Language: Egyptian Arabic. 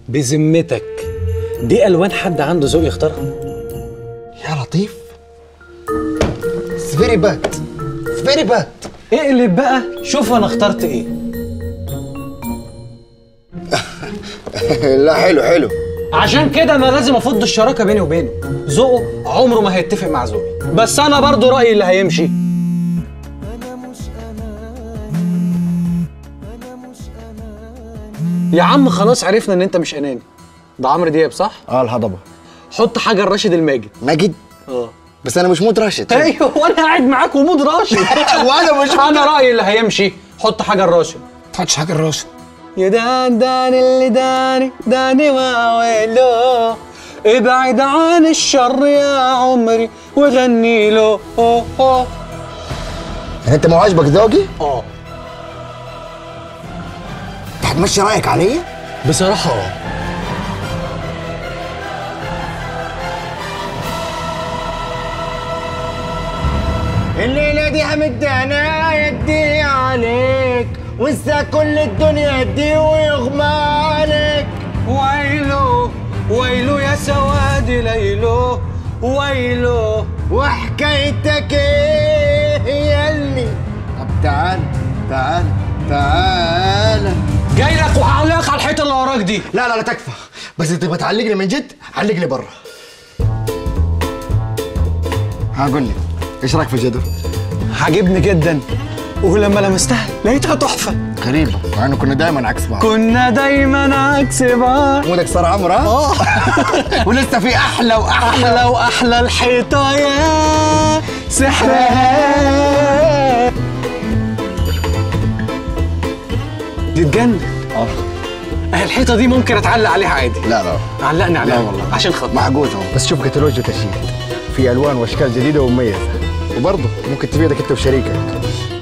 بذمتك دي الوان حد عنده ذوق يختارها يا لطيف It's very bad It's very bad اقلب بقى شوف انا اخترت ايه لا حلو حلو عشان كده انا لازم افض الشراكه بيني وبينه ذوقه عمره ما هيتفق مع ذوقي بس انا برضو رايي اللي هيمشي يا عم خلاص عرفنا ان انت مش اناني ده عمرو دياب صح اه الهضبه حط حاجه لراشد الماجد ماجد اه بس انا مش مود راشد ايوه وانا قاعد معاك ومود راشد وانا مش انا رايي اللي هيمشي حط حاجه لراشد تحطش حاجه الراشد يا دان دان اللي داني داني واويلو ابعد عن الشر يا عمري وغني له أوه أوه. يعني انت مو عاجبك ذوقي؟ اه انت هتمشي رايك عليا؟ بصراحه اه الليلة دي همد انا يدي عليك وانسى كل الدنيا يدي ويغمى عليك ويلو ويلو يا سواد ليلو ويلو وحكايتك ايه يلي طب تعال تعال تعال جاي لك وهعلقك على الحيطه اللي وراك دي لا لا لا تكفى بس انت بتعلقني من جد علقني برا هقول لك ايش رايك في الجدول؟ عجبني جدا ولما لمستها لقيتها تحفه غريبة مع انه كنا دائما عكس بعض كنا دايما عكس بعض مودك صار عمرة اه ولسه في احلى واحلى احلى واحلى الحيطه يا سحرها دي تجنن اه اه الحيطه دي ممكن اتعلق عليها عادي لا لا علقني عليها لا والله عشان خاطر معقوز اهو بس شوف كتالوج وتشييد في الوان واشكال جديده ومميزه وبرضه ممكن تفيدك انت وشريكك